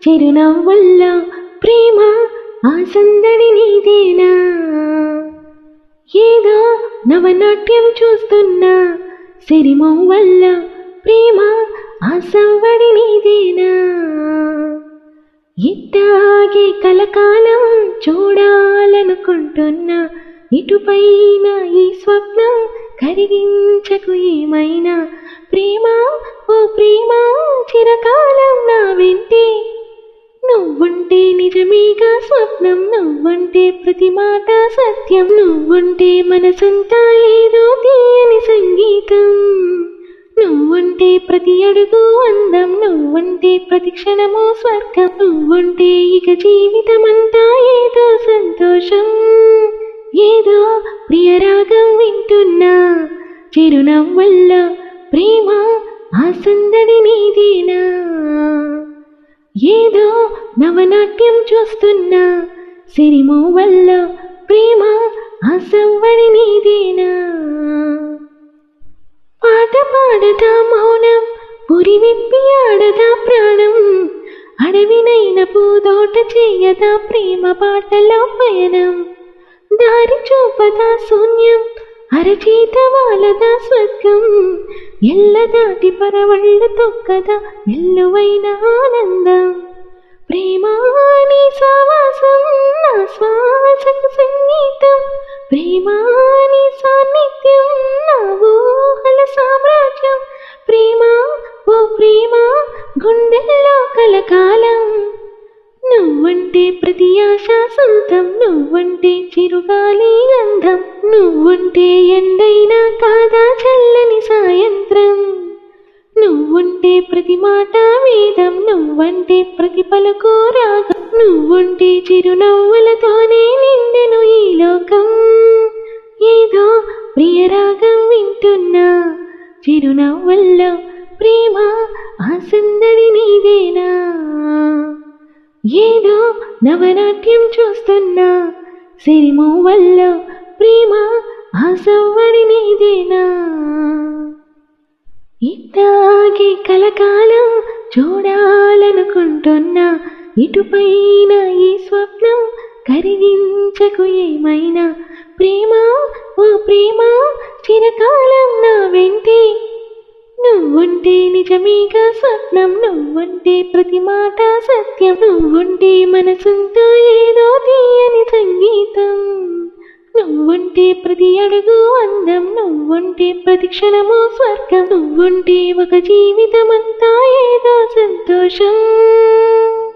చిరునవ్వుల్లో ప్రేమ ఆ సందడి నీదేనా ఏదో నవనాట్యం చూస్తున్నా సిరిమొవ్వల్ల ప్రేమ ఆ సవ్వడి నీదేనా ఇట్టాగే కలకాలం చూడాలనుకుంటున్నా ఇటుపైన ఈ స్వప్నం కరిగించకు ఏమైనా ప్రేమ ఓ ప్రేమ చిరకాలం నా వెంటే నువ్వుంటే నిజమేగా స్వప్నం నువ్వంటే ప్రతి మాట సత్యం నువ్వుంటే మనసంతా ఏదో తీయని సంగీతం నువ్వుంటే ప్రతి అడుగు అందం నువ్వుంటే ప్రతి క్షణము స్వర్గం నువ్వుంటే ఇక జీవితమంతా ఏదో సంతోషం ఏదో ప్రియరాగం వింటున్నా చిరునవ్వుల్లో ప్రేమ ఆ సందడి నీదేనా ఏదో నవనాట్యం చూస్తున్నా సిరిమోవల్ల ప్రేమ ఆ సవ్వడి నీదేనా పాట పాడదా మౌనం పురి విప్పి ఆడదా ప్రాణం అడవినైన పూదోట చేయదా ప్రేమ పాటలో పయనం దారి చూపదా శూన్యం అరచేత వాలదా స్వర్గం ఎల్ల దాటి పరవళ్ళ తొక్కదా ఎల్లువైన ఆనందం ప్రేమాని సావాసం నా శ్వాసకు సంగీతం ప్రేమాని సాన్నిధ్యం నా ఊహల సామ్రాజ్యం ప్రేమ ఓ ప్రేమ గుండెల్లో కలకాలం నువ్వంటే ప్రతి ఆశ సొంతం నువ్వంటే చిరుగాలి గంధం నువ్వుంటే ఎండైనా కాదా చల్లని సాయంత్రం నువ్వుంటే ప్రతి మాట వేదం నువ్వంటే ప్రతి పలుకు రాగం నువ్వుంటే చిరునవ్వులతోనే నిండెను ఈ లోకం ఏదో ప్రియరాగం వింటున్నా చిరునవ్వుల్లో ప్రేమ ఆ సందడి నీదేనా ఏదో నవనాట్యం చూస్తున్నా సిరిమోవల్లో ప్రేమ ఆ సవ్వడి నీదేనా ఇట్టాగే కలకాలం చూడాలనుకుంటున్నా ఇటుపైన ఈ స్వప్నం కరిగించకు ఏమైనా ప్రేమ ఓ ప్రేమ చిరకాలం నా వెంటే నువ్వుంటే నిజమేగా స్వప్నం నువ్వుంటే ప్రతి మాట సత్యం నువ్వుంటే మనసంతా ఏదో తీయని సంగీతం నువ్వుంటే ప్రతి అడుగు అందం నువ్వుంటే ప్రతి క్షణము స్వర్గం నువ్వుంటే ఒక జీవితమంతా ఏదో సంతోషం